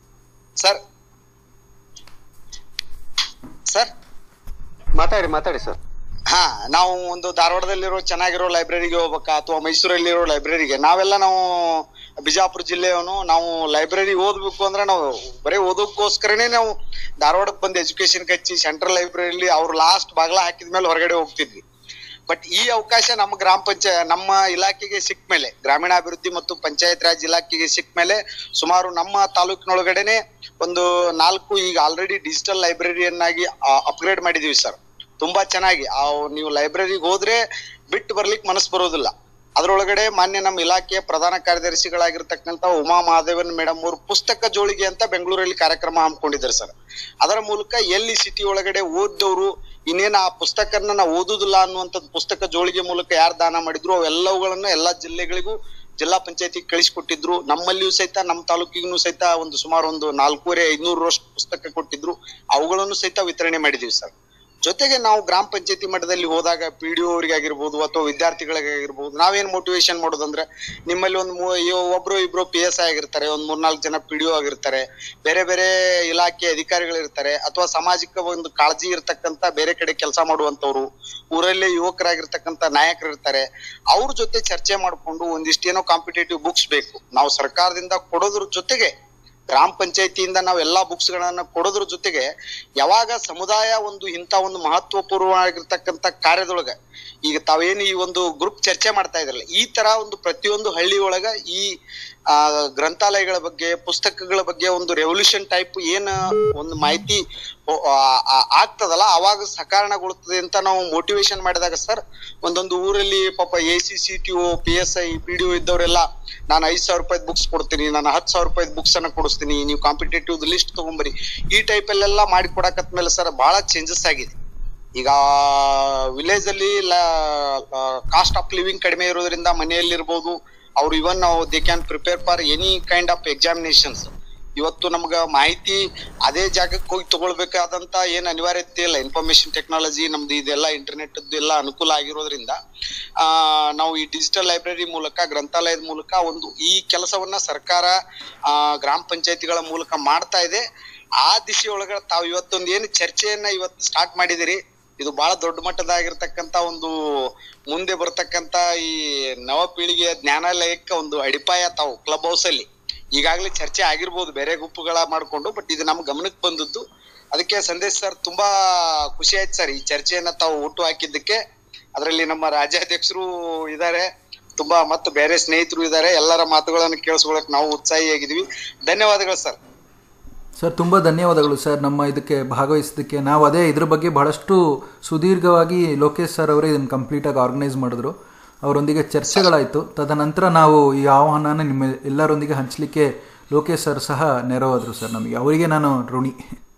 ಸರ್ ಸರ್ ಮಾತಾಡಿ ಮಾತಾಡಿ ಸರ್ ಹಾ ನಾವು ಒಂದು ಧಾರವಾಡದಲ್ಲಿರೋ ಚೆನ್ನಾಗಿರೋ ಲೈಬ್ರರಿಗೆ ಹೋಗ್ಬೇಕಾ ಅಥವಾ ಮೈಸೂರಲ್ಲಿರೋ ಲೈಬ್ರರಿಗೆ ನಾವೆಲ್ಲ ನಾವು ಬಿಜಾಪುರ ಜಿಲ್ಲೆಯವನು ನಾವು ಲೈಬ್ರರಿ ಓದ್ಬೇಕು ಅಂದ್ರೆ ನಾವು ಬರೀ ಓದೋಕ್ಕೋಸ್ಕರನೇ ನಾವು ಧಾರವಾಡಕ್ಕೆ ಬಂದು ಎಜುಕೇಶನ್ ಹಚ್ಚಿ ಸೆಂಟ್ರಲ್ ಲೈಬ್ರರಿಲಿ ಅವ್ರು ಲಾಸ್ಟ್ ಬಾಗ್ಲ ಹಾಕಿದ ಮೇಲೆ ಹೊರಗಡೆ ಹೋಗ್ತಿದ್ವಿ ಬಟ್ ಈ ಅವಕಾಶ ನಮ್ಮ ಗ್ರಾಮ ಪಂಚಾಯ ನಮ್ಮ ಇಲಾಖೆಗೆ ಸಿಕ್ಕ ಮೇಲೆ ಗ್ರಾಮೀಣಾಭಿವೃದ್ಧಿ ಮತ್ತು ಪಂಚಾಯತ್ ರಾಜ್ ಇಲಾಖೆಗೆ ಸಿಕ್ಕ ಮೇಲೆ ಸುಮಾರು ನಮ್ಮ ತಾಲೂಕಿನೊಳಗಡೆನೆ ಒಂದು ನಾಲ್ಕು ಈಗ ಆಲ್ರೆಡಿ ಡಿಜಿಟಲ್ ಲೈಬ್ರರಿಯನ್ನಾಗಿ ಅಪ್ಗ್ರೇಡ್ ಮಾಡಿದೀವಿ ಸರ್ ತುಂಬಾ ಚೆನ್ನಾಗಿ ಆ ನೀವು ಲೈಬ್ರರಿಗೆ ಹೋದ್ರೆ ಬಿಟ್ಟು ಬರ್ಲಿಕ್ಕೆ ಮನಸ್ಸು ಬರೋದಿಲ್ಲ ಅದರೊಳಗಡೆ ಮಾನ್ಯ ನಮ್ಮ ಇಲಾಖೆಯ ಪ್ರಧಾನ ಕಾರ್ಯದರ್ಶಿಗಳಾಗಿರ್ತಕ್ಕಂಥ ಉಮಾ ಮಹಾದೇವನ್ ಮೇಡಮ್ ಅವರು ಪುಸ್ತಕ ಜೋಳಿಗೆ ಅಂತ ಬೆಂಗಳೂರಲ್ಲಿ ಕಾರ್ಯಕ್ರಮ ಹಮ್ಮಿಕೊಂಡಿದ್ದಾರೆ ಸರ್ ಅದರ ಮೂಲಕ ಎಲ್ಲಿ ಸಿಟಿ ಒಳಗಡೆ ಓದ್ದವರು ಇನ್ನೇನು ಆ ಪುಸ್ತಕನ ನಾವು ಓದುದಿಲ್ಲ ಅನ್ನುವಂಥದ್ದು ಪುಸ್ತಕ ಜೋಳಿಗೆ ಮೂಲಕ ಯಾರು ದಾನ ಮಾಡಿದ್ರು ಅವೆಲ್ಲವುಗಳನ್ನ ಎಲ್ಲಾ ಜಿಲ್ಲೆಗಳಿಗೂ ಜಿಲ್ಲಾ ಪಂಚಾಯತಿ ಕಳಿಸ್ಕೊಟ್ಟಿದ್ರು ನಮ್ಮಲ್ಲಿಯೂ ಸಹಿತ ನಮ್ಮ ತಾಲೂಕಿಗೂ ಸಹಿತ ಒಂದು ಸುಮಾರು ಒಂದು ನಾಲ್ಕೂವರೆ ಐನೂರರಷ್ಟು ಪುಸ್ತಕ ಕೊಟ್ಟಿದ್ರು ಅವುಗಳನ್ನು ಸಹಿತ ವಿತರಣೆ ಮಾಡಿದೀವಿ ಸರ್ ಜೊತೆಗೆ ನಾವು ಗ್ರಾಮ ಪಂಚಾಯತಿ ಮಟ್ಟದಲ್ಲಿ ಹೋದಾಗ ಪಿ ಡಿ ಅವರಿಗಾಗಿರ್ಬೋದು ಅಥವಾ ವಿದ್ಯಾರ್ಥಿಗಳಿಗಾಗಿರ್ಬೋದು ನಾವೇನ್ ಮೋಟಿವೇಶನ್ ಮಾಡೋದಂದ್ರೆ ನಿಮ್ಮಲ್ಲಿ ಒಂದು ಮೂ- ಈ ಒಬ್ರು ಇಬ್ರು ಪಿ ಎಸ್ ಆಗಿರ್ತಾರೆ ಒಂದ್ ಮೂರ್ನಾಲ್ಕು ಜನ ಪಿ ಡಿ ಆಗಿರ್ತಾರೆ ಬೇರೆ ಬೇರೆ ಇಲಾಖೆ ಅಧಿಕಾರಿಗಳಿರ್ತಾರೆ ಅಥವಾ ಸಾಮಾಜಿಕ ಒಂದು ಕಾಳಜಿ ಇರ್ತಕ್ಕಂತ ಬೇರೆ ಕಡೆ ಕೆಲಸ ಮಾಡುವಂತವ್ರು ಊರಲ್ಲೇ ಯುವಕರಾಗಿರ್ತಕ್ಕಂತ ನಾಯಕರು ಇರ್ತಾರೆ ಅವ್ರ ಜೊತೆ ಚರ್ಚೆ ಮಾಡ್ಕೊಂಡು ಒಂದಿಷ್ಟೇನೋ ಕಾಂಪಿಟೇಟಿವ್ ಬುಕ್ಸ್ ಬೇಕು ನಾವು ಸರ್ಕಾರದಿಂದ ಕೊಡೋದ್ರ ಜೊತೆಗೆ ಗ್ರಾಮ ಪಂಚಾಯತಿಯಿಂದ ನಾವು ಎಲ್ಲಾ ಬುಕ್ಸ್ ಗಳನ್ನ ಕೊಡೋದ್ರ ಜೊತೆಗೆ ಯಾವಾಗ ಸಮುದಾಯ ಒಂದು ಇಂಥ ಒಂದು ಮಹತ್ವಪೂರ್ಣವಾಗಿರ್ತಕ್ಕಂಥ ಕಾರ್ಯದೊಳಗ ಈಗ ತಾವೇನು ಈ ಒಂದು ಗ್ರೂಪ್ ಚರ್ಚೆ ಮಾಡ್ತಾ ಇದ್ರಲ್ಲ ಈ ತರ ಒಂದು ಪ್ರತಿಯೊಂದು ಹಳ್ಳಿ ಒಳಗ ಈ ಆ ಗ್ರಂಥಾಲಯಗಳ ಬಗ್ಗೆ ಪುಸ್ತಕಗಳ ಬಗ್ಗೆ ಒಂದು ರೆವಲ್ಯೂಷನ್ ಟೈಪ್ ಏನ್ ಒಂದು ಮಾಹಿತಿ ಓ- ಆ- ಆ- ಆಗ್ತದಲ್ಲ ಅವಾಗ ಸಕಾರಣಗೊಳ್ತದೆ ಅಂತ ನಾವು ಮೋಟಿವೇಶನ್ ಮಾಡಿದಾಗ ಸರ್ ಒಂದೊಂದು ಊರಲ್ಲಿ ಪಾಪ A C C T O P S I P D O ಇದ್ದವರೆಲ್ಲ ನಾನು ಐದ್ ಸಾವಿರ ರೂಪಾಯಿ ಬುಕ್ಸ್ ಕೊಡ್ತೀನಿ ನಾನು ಹತ್ತು ಸಾವಿರ ರೂಪಾಯಿ ಬುಕ್ಸ್ ಅನ್ನ ಕೊಡಿಸ್ತೀನಿ ನೀವು ಕಾಂಪಿಟೇಟಿವ್ ಲಿಸ್ಟ್ ತಗೊಂಬರಿ ಈ ಟೈಪ್ ಅಲ್ಲೆಲ್ಲ ಮಾಡಿ ಕೊಡಕತ್ಮೇಲೆ ಸರ್ ಬಹಳ ಚೇಂಜಸ್ ಆಗಿದೆ ಈಗ ವಿಲೇಜ್ ಅಲ್ಲಿ ಕಾಸ್ಟ್ ಆಫ್ ಲಿವಿಂಗ್ ಕಡಿಮೆ ಇರೋದ್ರಿಂದ ಮನೆಯಲ್ಲಿರ್ಬೋದು ಅವ್ರು even they can prepare for any kind of examinations ಇವತ್ತು ನಮ್ಗ ಮಾಹಿತಿ ಅದೇ ಜಾಗಕ್ಕೆ ಹೋಗಿ ತಗೊಳ್ಬೇಕಾದಂತ ಏನ್ ಅನಿವಾರ್ಯತೆ ಇಲ್ಲ ಇನ್ಫಾರ್ಮೇಶನ್ ಟೆಕ್ನಾಲಜಿ ನಮ್ದು ಇದೆಲ್ಲ ಇಂಟರ್ನೆಟ್ ಎಲ್ಲ ಅನುಕೂಲ ಆಗಿರೋದ್ರಿಂದ ಆ ನಾವು ಈ ಡಿಜಿಟಲ್ ಲೈಬ್ರರಿ ಮೂಲಕ ಗ್ರಂಥಾಲಯದ ಮೂಲಕ ಒಂದು ಈ ಕೆಲಸವನ್ನ ಸರ್ಕಾರ ಆ ಗ್ರಾಮ ಪಂಚಾಯತಿಗಳ ಮೂಲಕ ಮಾಡ್ತಾ ಇದೆ ಆ ದಿಶೆಯೊಳಗ ತಾವು ಇವತ್ತೊಂದು ಏನು ಚರ್ಚೆಯನ್ನ ಇವತ್ತು ಸ್ಟಾರ್ಟ್ ಮಾಡಿದಿರಿ ಇದು ಬಹಳ ದೊಡ್ಡ ಮಟ್ಟದಾಗಿರ್ತಕ್ಕಂತ ಒಂದು ಮುಂದೆ ಬರ್ತಕ್ಕಂತ ಈ ನವ ಪೀಳಿಗೆಯ ಜ್ಞಾನಾಲಯಕ್ಕೆ ಒಂದು ಅಡಿಪಾಯ ತಾವು ಕ್ಲಬ್ ಹೌಸ್ ಅಲ್ಲಿ ಈಗಾಗಲೇ ಚರ್ಚೆ ಆಗಿರ್ಬೋದು ಬೇರೆ ಗುಂಪುಗಳ ಮಾಡ್ಕೊಂಡು ಬಟ್ ಇದು ನಮ್ ಗಮನಕ್ಕೆ ಬಂದದ್ದು ಅದಕ್ಕೆ ಸಂದೇಶ್ ಸರ್ ತುಂಬಾ ಖುಷಿ ಆಯ್ತು ಸರ್ ಈ ಚರ್ಚೆಯನ್ನ ತಾವು ಹುಟ್ಟು ಹಾಕಿದ್ದಕ್ಕೆ ಅದರಲ್ಲಿ ನಮ್ಮ ರಾಜ್ಯಾಧ್ಯಕ್ಷರು ಇದ್ದಾರೆ ತುಂಬಾ ಮತ್ತು ಬೇರೆ ಸ್ನೇಹಿತರು ಇದ್ದಾರೆ ಎಲ್ಲರ ಮಾತುಗಳನ್ನು ಕೇಳಿಸ್ಕೊಳಕ್ ನಾವು ಉತ್ಸಾಹಿಯಾಗಿದ್ವಿ ಧನ್ಯವಾದಗಳು ಸರ್ ಸರ್ ತುಂಬ ಧನ್ಯವಾದಗಳು ಸರ್ ನಮ್ಮ ಇದಕ್ಕೆ ಭಾಗವಹಿಸಿದ್ದಕ್ಕೆ ನಾವು ಅದೇ ಇದ್ರ ಬಗ್ಗೆ ಬಹಳಷ್ಟು ಸುದೀರ್ಘವಾಗಿ ಲೋಕೇಶ್ ಸರ್ ಅವರೇ ಇದನ್ನು ಕಂಪ್ಲೀಟಾಗಿ ಆರ್ಗನೈಸ್ ಮಾಡಿದ್ರು ಅವರೊಂದಿಗೆ ಚರ್ಚೆಗಳಾಯಿತು ತದನಂತರ ನಾವು ಈ ಆಹ್ವಾನನ ನಿಮ್ಮ ಎಲ್ಲರೊಂದಿಗೆ ಹಂಚಲಿಕ್ಕೆ ಲೋಕೇಶ್ ಸರ್ ಸಹ ನೆರವಾದರು ಸರ್ ನಮಗೆ ಅವರಿಗೆ ನಾನು ಋಣಿ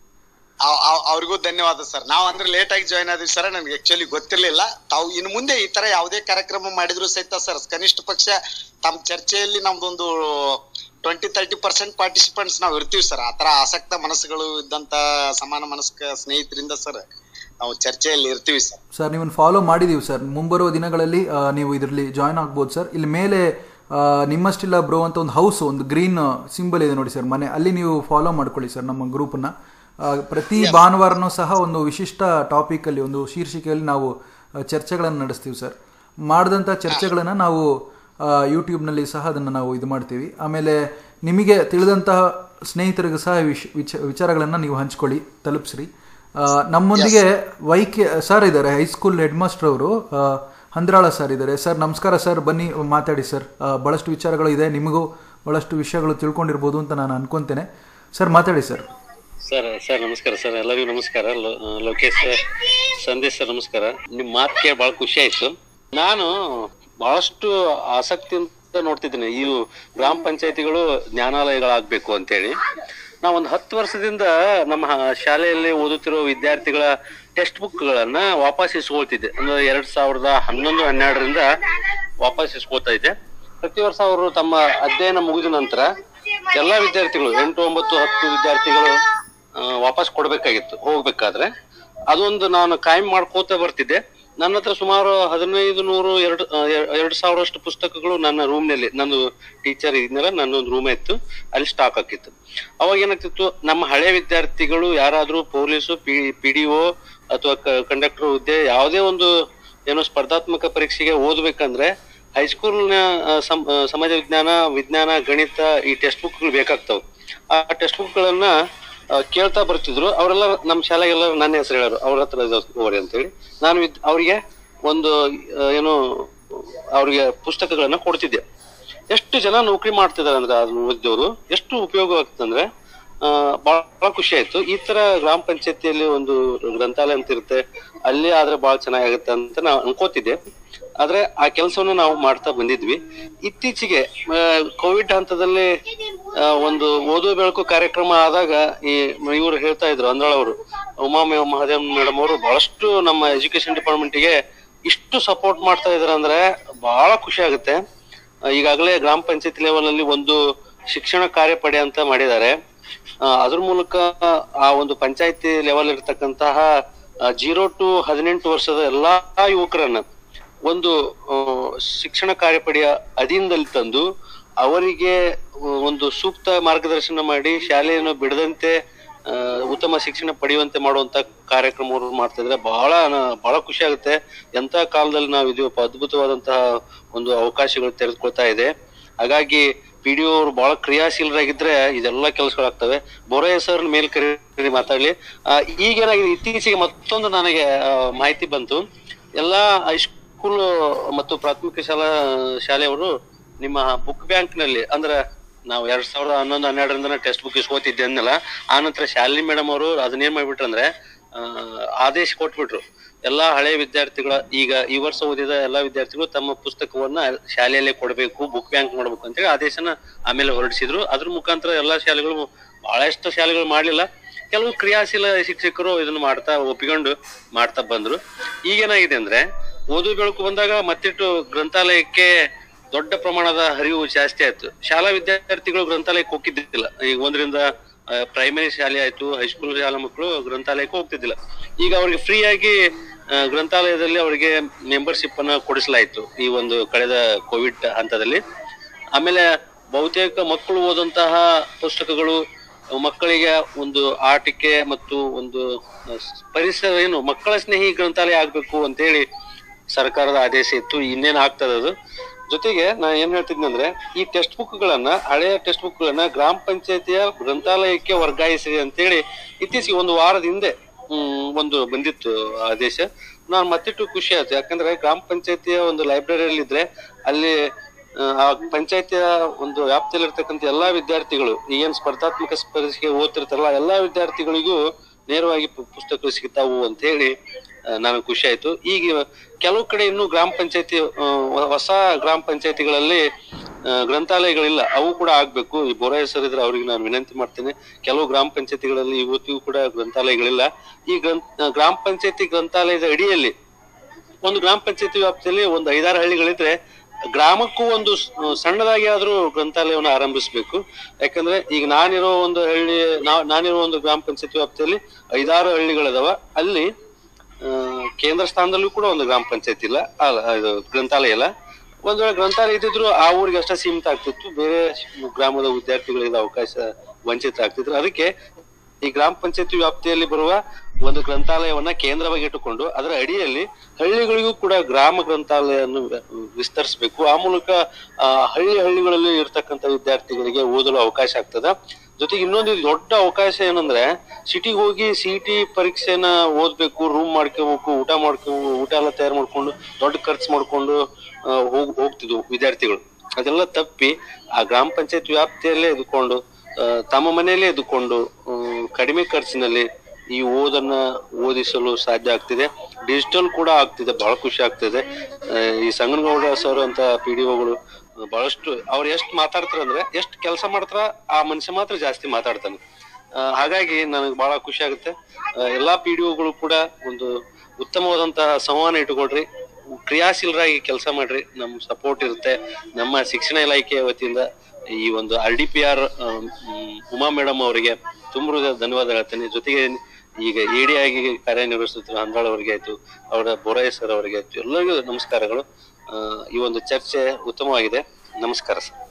ಅವ್- ಅವ್- ಅವ್ರಿಗೂ ಧನ್ಯವಾದ ಸರ್ ನಾವು ಅಂದ್ರೆ ಲೇಟ್ ಆಗಿ ಜಾಯ್ನ್ ಆದ್ವಿ ಸರ್ ನನ್ಗೆ ಆಕ್ಚುಲಿ ಗೊತ್ತಿರ್ಲಿಲ್ಲ ತಾವು ಇನ್ನು ಮುಂದೆ ಈ ತರ ಯಾವುದೇ ಕಾರ್ಯಕ್ರಮ ಮಾಡಿದ್ರು ಸಹಿತ ಸರ್ ಕನಿಷ್ಠ ಪಕ್ಷ ತಮ್ಮ ಚರ್ಚೆಯಲ್ಲಿ ನಮ್ದೊಂದು ಟ್ವೆಂಟಿ ತರ್ಟಿ ಪರ್ಸೆಂಟ್ ಪಾರ್ಟಿಸಿಪೆಂಟ್ಸ್ ನಾವು ಇರ್ತೀವಿ ಸರ್ ಆತರ ಆಸಕ್ತ ಮನಸ್ಸುಗಳು ಇದ್ದಂತ ಸಮಾನ ಮನಸ್ಕ ಸ್ನೇಹಿತರಿಂದ ಸರ್ ನಾವು ಚರ್ಚೆಯಲ್ಲಿ ಇರ್ತೀವಿ ಸರ್ ಸರ್ ನೀವನ್ನು ಫಾಲೋ ಮಾಡಿದ್ದೀವಿ ಸರ್ ಮುಂಬರುವ ದಿನಗಳಲ್ಲಿ ಆ, ನೀವು ಇದರಲ್ಲಿ ಜಾಯ್ನ್ ಆಗ್ಬೋದು ಸರ್ ಇಲ್ಲಿ ಮೇಲೆ ಆ, ನಿಮ್ಮಷ್ಟಿಲ್ಲ ಬ್ರೋ ಅಂತ ಒಂದು ಹೌಸ್ ಒಂದು ಗ್ರೀನ್ ಸಿಂಬಲ್ ಇದೆ ನೋಡಿ ಸರ್ ಮನೆ ಅಲ್ಲಿ ನೀವು ಫಾಲೋ ಮಾಡ್ಕೊಳ್ಳಿ ಸರ್ ನಮ್ಮ ಗ್ರೂಪನ್ನ ಆ, ಪ್ರತಿ ಭಾನುವಾರನೂ ಸಹ ಒಂದು ವಿಶಿಷ್ಟ ಟಾಪಿಕಲ್ಲಿ ಒಂದು ಶೀರ್ಷಿಕೆಯಲ್ಲಿ ನಾವು ಆ, ಚರ್ಚೆಗಳನ್ನು ನಡೆಸ್ತೀವಿ ಸರ್ ಮಾಡಿದಂಥ ಚರ್ಚೆಗಳನ್ನು ನಾವು ಆ, ಯೂಟ್ಯೂಬ್ನಲ್ಲಿ ಸಹ ಅದನ್ನು ನಾವು ಇದು ಮಾಡ್ತೀವಿ ಆಮೇಲೆ ನಿಮಗೆ ತಿಳಿದಂತಹ ಸ್ನೇಹಿತರಿಗೂ ಸಹ ವಿಶ್ ವಿಚ ವಿಚಾರಗಳನ್ನು ನೀವು ಹಂಚ್ಕೊಳ್ಳಿ ತಲುಪಿಸ್ರಿ ಆ, ನಮ್ಮೊಂದಿಗೆ ವೈಕೆ ಸರ್ ಇದ್ದಾರೆ ಹೈಸ್ಕೂಲ್ ಹೆಡ್ ಮಾಸ್ಟರ್ ಅವರು ಆ, ಹಂದ್ರಾಳ ಸರ್ ಇದ್ದಾರೆ ಸರ್ ನಮಸ್ಕಾರ ಸರ್ ಬನ್ನಿ ಮಾತಾಡಿ ಸರ್ ಆ, ಬಹಳಷ್ಟು ವಿಚಾರಗಳು ಇದೆ ನಿಮಗೂ ಬಹಳಷ್ಟು ವಿಷಯಗಳು ತಿಳ್ಕೊಂಡಿರ್ಬೋದು ಅಂತ ನಾನು ಅನ್ಕೊಂತೇನೆ ಸರ್ ಮಾತಾಡಿ ಸರ್ ಸರ್ ಸರ್ ನಮಸ್ಕಾರ ಸರ್ ಎಲ್ಲರಿಗೂ ನಮಸ್ಕಾರ ಲೋ- ಆ, ಲೋಕೇಶ್ ಸರ್ ಸಂದೇಶ್ ಸರ್ ನಮಸ್ಕಾರ ನಿಮ್ ಮಾತು ಕೇಳಿ ಬಹಳ ಖುಷಿ ಆಯ್ತು ನಾನು ಬಹಳಷ್ಟು ಆಸಕ್ತಿಯಿಂದ ನೋಡ್ತಿದ್ದೀನಿ ಈ ಗ್ರಾಮ ಪಂಚಾಯತಿಗಳು ಜ್ಞಾನಾಲಯಗಳಾಗ್ಬೇಕು ಅಂತೇಳಿ ನಾವು ಒಂದು ಹತ್ತು ವರ್ಷದಿಂದ ನಮ್ಮ ಹ- ಶಾಲೆಯಲ್ಲಿ ಓದುತ್ತಿರೋ ವಿದ್ಯಾರ್ಥಿಗಳ ಟೆಕ್ಸ್ಟ್ ಬುಕ್ಗಳನ್ನ ವಾಪಸ್ ಇಸ್ಕೊಳ್ತಿದ್ದೆ ಅಂದ್ರೆ ಎರಡ್ ಸಾವಿರದ ಹನ್ನೊಂದು ಹನ್ನೆರಡರಿಂದ ವಾಪಸ್ ಇಸ್ಕೊಳ್ತಾ ಇದ್ದೆ ಪ್ರತಿ ವರ್ಷ ಅವರು ತಮ್ಮ ಅಧ್ಯಯನ ಮುಗಿದ ನಂತರ ಎಲ್ಲಾ ವಿದ್ಯಾರ್ಥಿಗಳು ಎಂಟು ಒಂಬತ್ತು ಹತ್ತು ವಿದ್ಯಾರ್ಥಿಗಳು ಆ, ವಾಪಸ್ ಕೊಡ್ಬೇಕಾಗಿತ್ತು ಹೋಗ್ಬೇಕಾದ್ರೆ ಅದೊಂದು ನಾನು ಕಾಯಂ ಮಾಡ್ಕೋತ ಬರ್ತಿದ್ದೆ ನನ್ನ ಹತ್ರ ಸುಮಾರು ಹದಿನೈದು ನೂರು ಎರಡು ಆ, ಎ- ಎರಡು ಸಾವಿರಷ್ಟು ಪುಸ್ತಕಗಳು ನನ್ನ ರೂಮ್ ನಲ್ಲಿ ನಂದು ಟೀಚರ್ ಇದ್ನೆಲ್ಲ ನನ್ನೊಂದು ರೂಮ್ ಇತ್ತು ಅಲ್ಲಿ ಸ್ಟಾಕ್ ಹಾಕಿತ್ತು ಅವಾಗ ಏನಾಗ್ತಿತ್ತು ನಮ್ಮ ಹಳೆ ವಿದ್ಯಾರ್ಥಿಗಳು ಯಾರಾದ್ರೂ police P P D O ಅಥವಾ ಕಂಡಕ್ಟರ್ ಹುದ್ದೆ ಯಾವುದೇ ಒಂದು ಏನೋ ಸ್ಪರ್ಧಾತ್ಮಕ ಪರೀಕ್ಷೆಗೆ ಓದ್ಬೇಕಂದ್ರೆ ಹೈಸ್ಕೂಲ್ನ ಆ, ಸಮ್- ಆ, ಸಮಾಜ ವಿಜ್ಞಾನ ವಿಜ್ಞಾನ ಗಣಿತ ಈ ಟೆಕ್ಸ್ಟ್ ಬುಕ್ಗಳು ಬೇಕಾಗ್ತಾವ್ ಆ ಟೆಕ್ಸ್ಟ್ ಬುಕ್ಗಳನ್ನ ಆ, ಕೇಳ್ತಾ ಬರ್ತಿದ್ರು ಅವರೆಲ್ಲ ನಮ್ಮ ಶಾಲೆಗೆಲ್ಲ ನನ್ನ ಹೆಸರು ಹೇಳೋರು ಅವ್ರ ಹತ್ರ ಹೋಗ್ರಿ ಅಂತೇಳಿ ನಾನು ವಿದ್- ಅವ್ರಿಗೆ ಒಂದು ಆ, ಏನು ಅವ್ರಿಗೆ ಪುಸ್ತಕಗಳನ್ನ ಕೊಡ್ತಿದ್ದೆ ಎಷ್ಟು ಜನ ನೌಕರಿ ಮಾಡ್ತಿದ್ದಾರೆ ಅಂದ್ರೆ ಅದನ್ನ ಓದಿದವರು ಎಷ್ಟು ಉಪಯೋಗ ಆಗ್ತಂದ್ರೆ ಆ, ಬಹಳ ಖುಷಿ ಆಯ್ತು ಈ ತರ ಗ್ರಾಮ ಪಂಚಾಯತಿಯಲ್ಲಿ ಒಂದು ಗ್ರಂಥಾಲಯ ಅಂತ ಇರುತ್ತೆ ಅಲ್ಲಿ ಆದ್ರೆ ಬಹಳ ಚೆನ್ನಾಗಿರುತ್ತೆ ಅಂತ ನಾ ಅನ್ಕೋತಿದ್ದೆ ಆದ್ರೆ ಆ ಕೆಲಸವನ್ನು ನಾವು ಮಾಡ್ತಾ ಬಂದಿದ್ವಿ ಇತ್ತೀಚೆಗೆ ಕೋವಿಡ್ ಹಂತದಲ್ಲಿ ಆ, ಒಂದು ಓದೋ ಬೆಳಕು ಕಾರ್ಯಕ್ರಮ ಆದಾಗ ಈ ಇವರು ಹೇಳ್ತಾ ಇದ್ರು ಅಂದ್ರಾಳ್ ಅವರು ಉಮಾ ಮೇ- ಮಹಾದೇವ್ ಮೇಡಮ್ ಅವರು ಬಹಳಷ್ಟು ನಮ್ಮ ಎಜುಕೇಶನ್ ಡಿಪಾರ್ಟ್ಮೆಂಟ್ಗೆ ಇಷ್ಟು ಸಪೋರ್ಟ್ ಮಾಡ್ತಾ ಇದಾರೆ ಅಂದ್ರೆ ಬಹಳ ಖುಷಿ ಆಗುತ್ತೆ ಆ, ಈಗಾಗಲೇ ಗ್ರಾಮ ಪಂಚಾಯತ್ ಲೆವೆಲ್ ಅಲ್ಲಿ ಒಂದು ಶಿಕ್ಷಣ ಕಾರ್ಯಪಡೆ ಅಂತ ಮಾಡಿದ್ದಾರೆ ಆ, ಅದ್ರ ಮೂಲಕ ಆ ಒಂದು ಪಂಚಾಯತಿ ಲೆವೆಲ್ ಇರತಕ್ಕಂತಹ ಜೀರೋ ಟು ಹದಿನೆಂಟು ವರ್ಷದ ಎಲ್ಲಾ ಯುವಕರನ್ನ ಒಂದು ಆ, ಶಿಕ್ಷಣ ಕಾರ್ಯಪಡೆಯ ಅಧೀನದಲ್ಲಿ ತಂದು ಅವರಿಗೆ ಆ, ಒಂದು ಸೂಕ್ತ ಮಾರ್ಗದರ್ಶನ ಮಾಡಿ ಶಾಲೆಯನ್ನು ಬಿಡದಂತೆ ಆ, ಉತ್ತಮ ಶಿಕ್ಷಣ ಪಡೆಯುವಂತೆ ಮಾಡುವಂತ ಕಾರ್ಯಕ್ರಮವನ್ನು ಮಾಡ್ತಾ ಇದ್ರೆ ಬಹಳ ನ- ಬಹಳ ಖುಷಿ ಆಗುತ್ತೆ ಎಂತ ಕಾಲದಲ್ಲಿ ನಾವು ಇದೀವಪ್ಪ ಅದ್ಭುತವಾದಂತಹ ಒಂದು ಅವಕಾಶಗಳು ತೆರೆದುಕೊಳ್ತಾ ಇದೆ ಹಾಗಾಗಿ ಪಿ ಡಿ ಅವರು ಬಹಳ ಕ್ರಿಯಾಶೀಲರಾಗಿದ್ರೆ ಇದೆಲ್ಲ ಕೆಲಸಗಳಾಗ್ತವೆ ಬೋರಯ್ಯ ಸರ್ ಮೇಲ್ ಕರಿ ಮಾತಾಡ್ಲಿ ಆ, ಈಗೇನಾಗಿದೆ ಇತ್ತೀಚೆಗೆ ಮತ್ತೊಂದು ನನಗೆ ಆ, ಮಾಹಿತಿ ಬಂತು ಎಲ್ಲಾ ಹೈಸ್ಕೂಲ್ ಮತ್ತು ಪ್ರಾಥಮಿಕ ಶಾಲಾ ಶಾಲೆಯವರು ನಿಮ್ಮ ಬುಕ್ ಬ್ಯಾಂಕ್ ನಲ್ಲಿ ಅಂದ್ರೆ ನಾವು ಎರಡ್ ಸಾವಿರದ ಹನ್ನೊಂದು ಹನ್ನೆರಡರಿಂದ ಟೆಕ್ಸ್ಟ್ ಬುಕ್ ಇಸ್ಕೋತಿದ್ದೆ ಅನ್ನಲ್ಲ ಆ ನಂತರ ಶಾಲಿನಿ ಮೇಡಮ್ ಅವರು ಅದನ್ನೇನ್ ಮಾಡ್ಬಿಟ್ರು ಅಂದ್ರೆ ಆ, ಆದೇಶ ಕೊಟ್ಬಿಟ್ರು ಎಲ್ಲಾ ಹಳೆ ವಿದ್ಯಾರ್ಥಿಗಳ ಈಗ ಈ ವರ್ಷ ಓದಿದ ಎಲ್ಲಾ ವಿದ್ಯಾರ್ಥಿಗಳು ತಮ್ಮ ಪುಸ್ತಕವನ್ನ ಶಾಲೆಯಲ್ಲೇ ಕೊಡಬೇಕು ಬುಕ್ ಬ್ಯಾಂಕ್ ಮಾಡ್ಬೇಕು ಅಂತೇಳಿ ಆದೇಶನ ಆಮೇಲೆ ಹೊರಡಿಸಿದ್ರು ಅದ್ರ ಮುಖಾಂತರ ಎಲ್ಲಾ ಶಾಲೆಗಳು ಬಹಳಷ್ಟು ಶಾಲೆಗಳು ಮಾಡ್ಲಿಲ್ಲ ಕೆಲವು ಕ್ರಿಯಾಶೀಲ ಶಿಕ್ಷಕರು ಇದನ್ನ ಮಾಡ್ತಾ ಒಪ್ಪಿಕೊಂಡು ಮಾಡ್ತಾ ಬಂದ್ರು ಈಗೇನಾಗಿದೆ ಅಂದ್ರೆ ಓದು ಬೆಳಕು ಬಂದಾಗ ಮತ್ತಿಟ್ಟು ಗ್ರಂಥಾಲಯಕ್ಕೆ ದೊಡ್ಡ ಪ್ರಮಾಣದ ಹರಿವು ಜಾಸ್ತಿ ಆಯ್ತು ಶಾಲಾ ವಿದ್ಯಾರ್ಥಿಗಳು ಗ್ರಂಥಾಲಯಕ್ಕೆ ಹೋಗಿದ್ದಿಲ್ಲ ಈಗ ಒಂದರಿಂದ ಪ್ರೈಮರಿ ಶಾಲೆ ಆಯ್ತು ಹೈಸ್ಕೂಲ್ ಶಾಲಾ ಮಕ್ಕಳು ಗ್ರಂಥಾಲಯಕ್ಕೆ ಹೋಗ್ತಿದ್ದಿಲ್ಲ ಈಗ ಅವ್ರಿಗೆ ಫ್ರೀ ಆಗಿ ಆ, ಗ್ರಂಥಾಲಯದಲ್ಲಿ ಅವರಿಗೆ ಮೆಂಬರ್ಶಿಪ್ ಅನ್ನ ಕೊಡಿಸಲಾಯ್ತು ಈ ಒಂದು ಕಳೆದ ಕೋವಿಡ್ ಹಂತದಲ್ಲಿ ಆಮೇಲೆ ಬಹುತೇಕ ಮಕ್ಕಳು ಓದಂತಹ ಪುಸ್ತಕಗಳು ಮಕ್ಕಳಿಗೆ ಒಂದು ಆಟಿಕೆ ಮತ್ತು ಒಂದು ಆ, ಪರಿಸರ ಏನು ಮಕ್ಕಳ ಸ್ನೇಹಿ ಗ್ರಂಥಾಲಯ ಆಗ್ಬೇಕು ಅಂತೇಳಿ ಸರ್ಕಾರದ ಆದೇಶ ಇತ್ತು ಇನ್ನೇನ್ ಆಗ್ತದ ಅದು ಜೊತೆಗೆ ನಾ ಏನ್ ಹೇಳ್ತಿದ್ನಿ ಅಂದ್ರೆ ಈ ಟೆಕ್ಸ್ಟ್ ಬುಕ್ ಗಳನ್ನ ಹಳೆಯ ಟೆಕ್ಸ್ಟ್ ಬುಕ್ ಗಳನ್ನ ಗ್ರಾಮ ಪಂಚಾಯತಿಯ ಗ್ರಂಥಾಲಯಕ್ಕೆ ವರ್ಗಾಯಿಸಿದೆ ಅಂತೇಳಿ ಇತ್ತೀಚೆಗೆ ಒಂದು ವಾರದ ಹಿಂದೆ ಹ್ಮ್ ಒಂದು ಬಂದಿತ್ತು ಆದೇಶ ನಾನು ಮತ್ತಿಟ್ಟು ಖುಷಿ ಆಯ್ತು ಯಾಕಂದ್ರೆ ಗ್ರಾಮ ಪಂಚಾಯತಿಯ ಒಂದು ಲೈಬ್ರರಿಯಲ್ಲಿ ಇದ್ರೆ ಅಲ್ಲಿ ಆ, ಆ ಪಂಚಾಯತಿಯ ಒಂದು ವ್ಯಾಪ್ತಿಯಲ್ಲಿರ್ತಕ್ಕಂಥ ಎಲ್ಲಾ ವಿದ್ಯಾರ್ಥಿಗಳು ಈಗೇನ್ ಸ್ಪರ್ಧಾತ್ಮಕ ಪರೀಕ್ಷೆಗೆ ಓದ್ತಿರ್ತಾರಲ್ಲ ಎಲ್ಲಾ ವಿದ್ಯಾರ್ಥಿಗಳಿಗೂ ನೇರವಾಗಿ ಪು- ಪುಸ್ತಕಗಳು ಸಿಗ್ತಾವು ಅಂತ ಹೇಳಿ ನನಗೆ ಖುಷಿ ಆಯ್ತು ಈಗ ಕೆಲವು ಕಡೆ ಇನ್ನು ಗ್ರಾಮ ಪಂಚಾಯತಿ ಹೊಸ ಗ್ರಾಮ ಪಂಚಾಯತಿಗಳಲ್ಲಿ ಆ, ಗ್ರಂಥಾಲಯಗಳಿಲ್ಲ ಅವು ಕೂಡ ಆಗ್ಬೇಕು ಈ ಬೋರ ಹೆಸರು ಇದ್ರೆ ಅವ್ರಿಗೆ ನಾನು ವಿನಂತಿ ಮಾಡ್ತೇನೆ ಕೆಲವು ಗ್ರಾಮ ಪಂಚಾಯತಿಗಳಲ್ಲಿ ಇವತ್ತಿಗೂ ಕೂಡ ಗ್ರಂಥಾಲಯಗಳಿಲ್ಲ ಈ ಗ್ರಂಥ ಗ್ರಾಮ ಪಂಚಾಯತಿ ಗ್ರಂಥಾಲಯದ ಅಡಿಯಲ್ಲಿ ಒಂದು ಗ್ರಾಮ ಪಂಚಾಯತಿ ವ್ಯಾಪ್ತಿಯಲ್ಲಿ ಒಂದು ಐದಾರು ಹಳ್ಳಿಗಳಿದ್ರೆ ಗ್ರಾಮಕ್ಕೂ ಒಂದು ಸ್- ಸಣ್ಣದಾಗಿ ಆದ್ರೂ ಗ್ರಂಥಾಲಯವನ್ನು ಆರಂಭಿಸಬೇಕು ಯಾಕಂದ್ರೆ ಈಗ ನಾನಿರೋ ಒಂದು ಹಳ್ಳಿ ನಾ- ನಾನಿರೋ ಒಂದು ಗ್ರಾಮ ಪಂಚಾಯತಿ ವ್ಯಾಪ್ತಿಯಲ್ಲಿ ಐದಾರು ಹಳ್ಳಿಗಳಿದಾವ ಅಲ್ಲಿ ಆ, ಕೇಂದ್ರ ಸ್ಥಾನದಲ್ಲೂ ಕೂಡ ಒಂದು ಗ್ರಾಮ ಪಂಚಾಯತಿ ಇಲ್ಲ ಅಲ್ಲ ಇದು ಗ್ರಂಥಾಲಯ ಇಲ್ಲ ಒಂದ್ ವೇಳೆ ಗ್ರಂಥಾಲಯ ಇದ್ದಿದ್ರು ಆ ಊರಿಗೆ ಅಷ್ಟೇ ಸೀಮಿತ ಆಗ್ತಿತ್ತು ಬೇರೆ ಗ್ರಾಮದ ವಿದ್ಯಾರ್ಥಿಗಳಿಗೆ ಅವಕಾಶ ವಂಚಿತ ಆಗ್ತಿದ್ರು ಅದಕ್ಕೆ ಈ ಗ್ರಾಮ ಪಂಚಾಯತಿ ವ್ಯಾಪ್ತಿಯಲ್ಲಿ ಬರುವ ಒಂದು ಗ್ರಂಥಾಲಯವನ್ನ ಕೇಂದ್ರವಾಗಿ ಇಟ್ಟುಕೊಂಡು ಅದರ ಅಡಿಯಲ್ಲಿ ಹಳ್ಳಿಗಳಿಗೂ ಕೂಡ ಗ್ರಾಮ ಗ್ರಂಥಾಲಯವನ್ನು ವಿಸ್ತರಿಸಬೇಕು ಆ ಮೂಲಕ ಆ ಹಳ್ಳಿ ಹಳ್ಳಿಗಳಲ್ಲಿ ಇರ್ತಕ್ಕಂಥ ವಿದ್ಯಾರ್ಥಿಗಳಿಗೆ ಓದಲು ಅವಕಾಶ ಆಗ್ತದ ಜೊತೆಗೆ ಇನ್ನೊಂದು ದೊಡ್ಡ ಅವಕಾಶ ಏನಂದ್ರೆ ಸಿಟಿಗೆ ಹೋಗಿ ಸಿಟಿ ಪರೀಕ್ಷೆನ ಓದ್ಬೇಕು ರೂಮ್ ಮಾಡ್ಕೋಬೇಕು ಊಟ ಮಾಡ್ಕೊ ಊಟ ಎಲ್ಲ ತಯಾರು ಮಾಡ್ಕೊಂಡು ದೊಡ್ಡ ಖರ್ಚು ಮಾಡ್ಕೊಂಡು ಆ, ಹೋಗ್ ಹೋಗ್ತಿದ್ವು ವಿದ್ಯಾರ್ಥಿಗಳು ಅದೆಲ್ಲ ತಪ್ಪಿ ಆ ಗ್ರಾಮ ಪಂಚಾಯತ್ ವ್ಯಾಪ್ತಿಯಲ್ಲೇ ಇದ್ಕೊಂಡು ಆ, ತಮ್ಮ ಮನೆಯಲ್ಲೇ ಇದ್ದುಕೊಂಡು ಆ, ಕಡಿಮೆ ಖರ್ಚಿನಲ್ಲಿ ಈ ಓದನ್ನ ಓದಿಸಲು ಸಾಧ್ಯ ಆಗ್ತಿದೆ ಡಿಜಿಟಲ್ ಕೂಡ ಆಗ್ತಿದೆ ಬಹಳ ಖುಷಿ ಆಗ್ತಿದೆ ಆ, ಈ ಸಂಗನಗೌಡ ಸರ್ ಅಂತ ಪಿ ಡಿ ಒಗಳು ಬಹಳಷ್ಟು ಅವ್ರು ಎಷ್ಟು ಮಾತಾಡ್ತಾರ ಅಂದ್ರೆ ಎಷ್ಟು ಕೆಲಸ ಮಾಡ್ತಾರ ಆ ಮನುಷ್ಯ ಮಾತ್ರ ಜಾಸ್ತಿ ಮಾತಾಡ್ತಾನೆ ಆ, ಹಾಗಾಗಿ ನನಗೆ ಬಹಳ ಖುಷಿ ಆಗುತ್ತೆ ಆ, ಎಲ್ಲಾ ಪಿ ಡಿ ಒಗಳು ಕೂಡ ಒಂದು ಉತ್ತಮವಾದಂತಹ ಸಂವಹನ ಇಟ್ಕೊಳ್ರಿ ಕ್ರಿಯಾಶೀಲರಾಗಿ ಕೆಲಸ ಮಾಡ್ರಿ ನಮ್ ಸಪೋರ್ಟ್ ಇರುತ್ತೆ ನಮ್ಮ ಶಿಕ್ಷಣ ಇಲಾಖೆಯ ವತಿಯಿಂದ ಈ ಒಂದು R D P R Uma madam ಅವರಿಗೆ ತುಂಬ ಹೃದಯದ ಧನ್ಯವಾದ ಹೇಳ್ತೇನೆ ಜೊತೆಗೆ ಈಗ ಎಡಿ ಆಗಿ ಕಾರ್ಯನಿರ್ವಹಿಸುತ್ತಿರುವ ಹಂದ್ರಾಳ್ ಅವರಿಗೆ ಆಯ್ತು ಅವರ ಬೋರಯ್ಯ ಸರ್ ಅವರಿಗೆ ಆಯ್ತು ಎಲ್ಲರಿಗೂ ನಮಸ್ಕಾರಗಳು ಆ, ಈ ಒಂದು ಚರ್ಚೆ ಉತ್ತಮವಾಗಿದೆ ನಮಸ್ಕಾರ ಸರ್